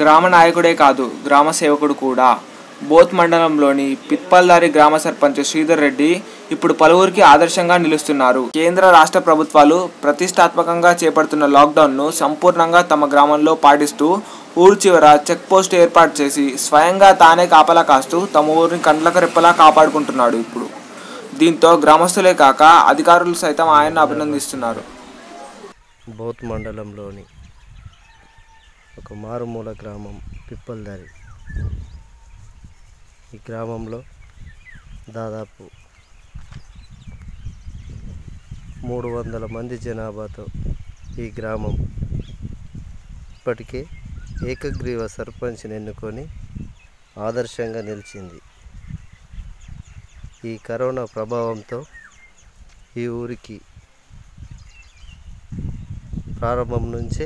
గ్రామ నాయకుడే కాదు గ్రామ సేవకుడు కూడా బోత్ మండలంలోని పిత్పల్దారి గ్రామ సర్పంచ్ శ్రీధర్ రెడ్డి ఇప్పుడు పలువురికి ఆదర్శంగా నిలుస్తున్నారు కేంద్ర రాష్ట్ర ప్రభుత్వాలు ప్రతిష్టాత్మకంగా చేపడుతున్న లాక్డౌన్ను సంపూర్ణంగా తమ గ్రామంలో పాటిస్తూ ఊరు చివర చెక్ పోస్ట్ ఏర్పాటు చేసి స్వయంగా తానే కాపలా కాస్తూ తమ ఊరిని కండ్లకు రెప్పలా కాపాడుకుంటున్నాడు ఇప్పుడు దీంతో గ్రామస్తులే కాక అధికారులు సైతం ఆయన్ను అభినందిస్తున్నారు బౌత్ మండలంలోని ఒక మారుమూల గ్రామం పిప్పల్దారి ఈ గ్రామంలో దాదాపు మూడు వందల మంది జనాభాతో ఈ గ్రామం ఇప్పటికే ఏకగ్రీవ సర్పంచ్ని ఎన్నుకొని ఆదర్శంగా నిలిచింది ఈ కరోనా ప్రభావంతో ఈ ఊరికి ప్రారంభం నుంచే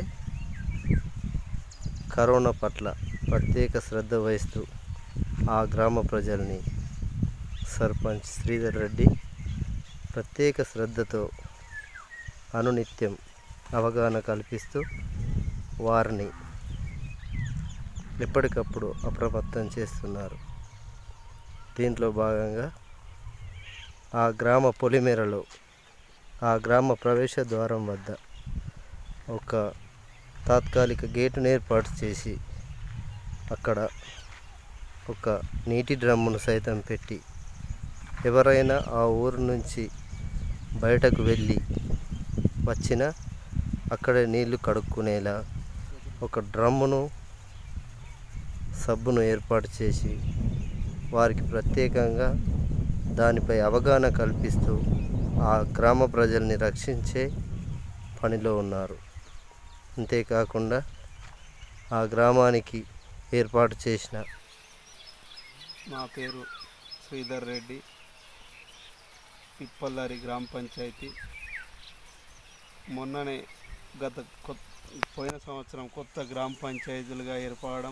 కరోనా పట్ల ప్రత్యేక శ్రద్ధ వహిస్తూ ఆ గ్రామ ప్రజల్ని సర్పంచ్ శ్రీధర్ రెడ్డి ప్రత్యేక శ్రద్ధతో అనునిత్యం అవగాహన కల్పిస్తూ వారిని ఎప్పటికప్పుడు అప్రమత్తం చేస్తున్నారు దీంట్లో భాగంగా ఆ గ్రామ పొలిమేరలో ఆ గ్రామ ప్రవేశ ద్వారం వద్ద ఒక తాత్కాలిక గేటును ఏర్పాటు చేసి అక్కడ ఒక నీటి డ్రమ్మును సైతం పెట్టి ఎవరైనా ఆ ఊరు నుంచి బయటకు వెళ్ళి వచ్చిన అక్కడే నీళ్లు కడుక్కునేలా ఒక డ్రమ్మును సబ్బును ఏర్పాటు చేసి వారికి ప్రత్యేకంగా దానిపై అవగాహన కల్పిస్తూ ఆ గ్రామ ప్రజల్ని రక్షించే పనిలో ఉన్నారు అంతేకాకుండా ఆ గ్రామానికి ఏర్పాటు చేసిన నా పేరు శ్రీధర్ రెడ్డి పిప్పల్లారి గ్రామ పంచాయతీ మొన్ననే గత కొత్త పోయిన సంవత్సరం కొత్త గ్రామ పంచాయతీలుగా ఏర్పడడం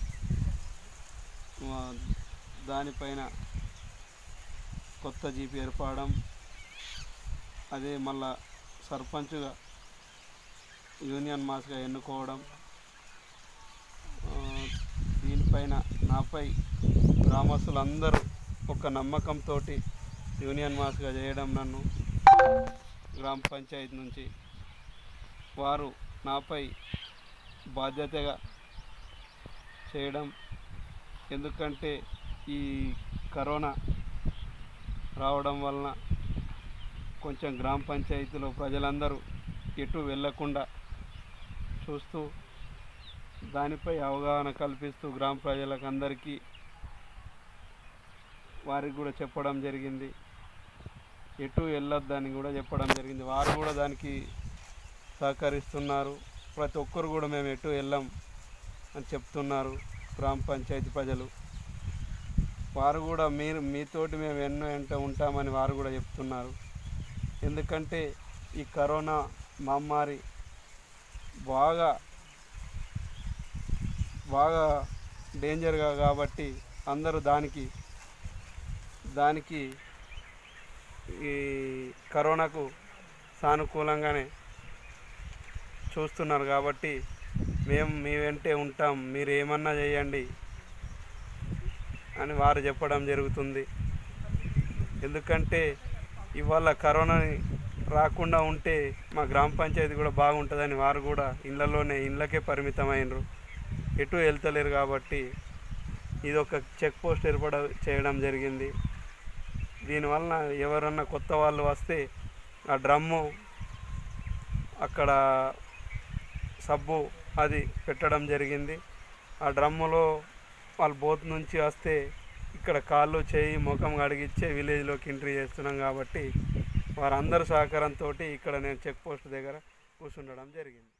ఆ, దానిపైన కొత్త జీపీ ఏర్పడడం అదే మళ్ళా సర్పంచ్గా యూనియన్ మాస్గా ఎన్నుకోవడం ఆ, దీనిపైన నాపై గ్రామస్తులందరూ ఒక నమ్మకంతో యూనియన్ మాస్గా చేయడం నన్ను గ్రామ పంచాయతీ నుంచి వారు నాపై బాధ్యతగా చేయడం ఎందుకంటే ఈ కరోనా రావడం వలన కొంచెం గ్రామ పంచాయతీలో ప్రజలందరూ ఎటు వెళ్ళకుండా చూస్తూ దానిపై అవగాహన కల్పిస్తూ గ్రామ ప్రజలకు అందరికీ వారికి కూడా చెప్పడం జరిగింది ఎటు వెళ్ళొద్దని కూడా చెప్పడం జరిగింది వారు కూడా దానికి సహకరిస్తున్నారు ప్రతి ఒక్కరు కూడా మేము ఎటు వెళ్ళాం అని చెప్తున్నారు గ్రామ పంచాయతీ ప్రజలు వారు కూడా మీరు మీతోటి మేము ఎన్నో ఎంట ఉంటామని వారు కూడా చెప్తున్నారు ఎందుకంటే ఈ కరోనా మహమ్మారి బాగా బాగా డేంజర్గా కాబట్టి అందరూ దానికి దానికి ఈ కరోనాకు సానుకూలంగానే చూస్తున్నారు కాబట్టి మేము మీ వెంటే ఉంటాం మీరు ఏమన్నా చేయండి అని వారు చెప్పడం జరుగుతుంది ఎందుకంటే ఇవాళ కరోనాని రాకుండా ఉంటే మా గ్రామ పంచాయతీ కూడా బాగుంటుందని వారు కూడా ఇళ్ళలోనే ఇళ్ళకే పరిమితమైనరు ఎటు వెళ్తలేరు కాబట్టి ఇది ఒక చెక్ పోస్ట్ ఏర్పడ చేయడం జరిగింది దీనివలన ఎవరన్నా కొత్త వాళ్ళు వస్తే ఆ డ్రమ్ము అక్కడ సబ్బు అది పెట్టడం జరిగింది ఆ డ్రమ్ములో వాళ్ళు బోత్ నుంచి వస్తే ఇక్కడ కాళ్ళు చేయి ముఖం కడిగిచ్చే విలేజ్లోకి ఎంట్రీ చేస్తున్నాం కాబట్టి వారందరి సహకారంతో ఇక్కడ నేను చెక్ పోస్ట్ దగ్గర కూర్చుండడం జరిగింది